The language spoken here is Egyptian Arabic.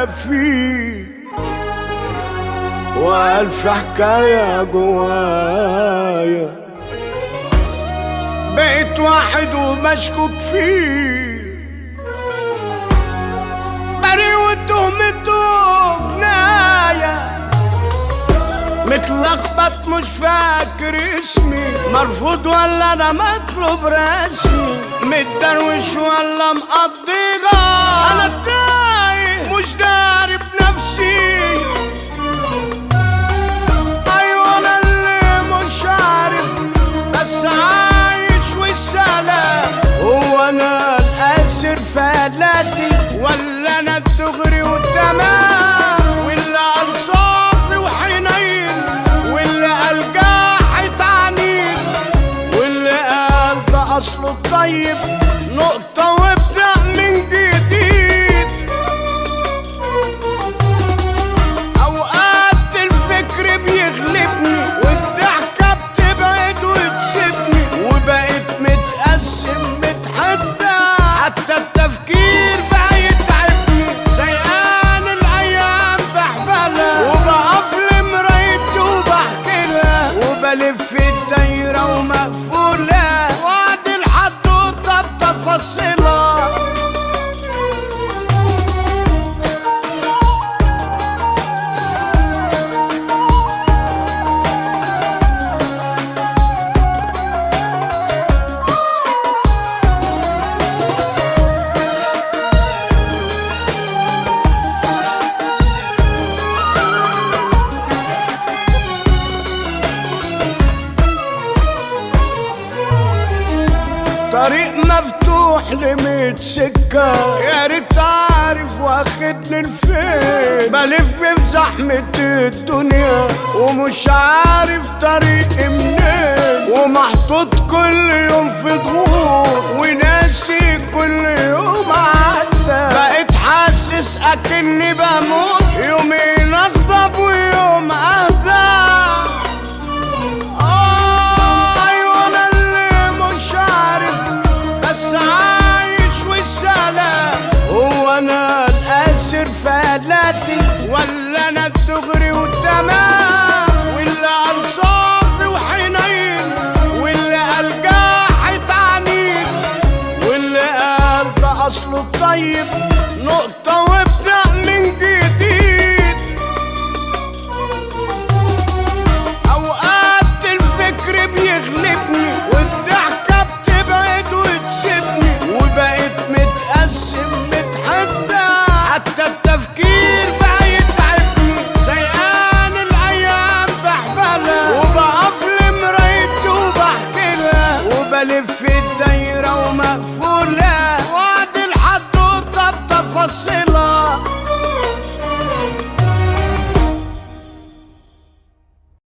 فيه وألف حكاية جوايا بقيت واحد ومشكوك فيه بريء وتهمته جناية متلخبط مش فاكر اسمي مرفوض ولا انا مطلوب رسمي متدروش ولا مقضيها انا تايه مش داري بنفسي ايوه انا اللي مش عارف بس عايش والسلام هو انا الاسر فلاتي ولا انا الدغري والتمام واللي قال صافي وحنين واللي قال جاحد عنيد واللي قال ده اصله الطيب نقطة وابدأ من جديد اوقات الفكر بيغلبني والضحكة بتبعد وتسيبني وبقيت متقسم متحدى حتى التفكير بقى يتعبني سيئان الايام بحبلها وبقف لمرايتي وبحكي لها وبلف الدايرة ومقفولة وعد الحدوتة بتفاصيلها طريق مفتوح لميت سكة يا ريت عارف واخدني لفين بلف في زحمة الدنيا ومش عارف طريقي منين ومحطوط كل يوم في ضغوط وناسي كل يوم عدى بقيت حاسس اكني بموت يومين اغضب ويوم اهدى آه، أيوة أنا اللي مش عارف بس عايش والسلام هو أنا الأسر فلاتي ولا أنا الدغري والتمام واللي قال صافي وحنين واللي قال جاحد عنيد واللي قال ده أصله الطيب نقطة وابدأ من جديد اوقات الفكر بيغلبني والضحكة بتبعد وتسيبني وبقيت متقسم متحدى حتى التفكير بقى يتعبني سيئان الايام بحبلها وبقف لمرايتي وبحكي لها وبلف الدايرة ومقفولة وعد الحدوتة بتفاصيلها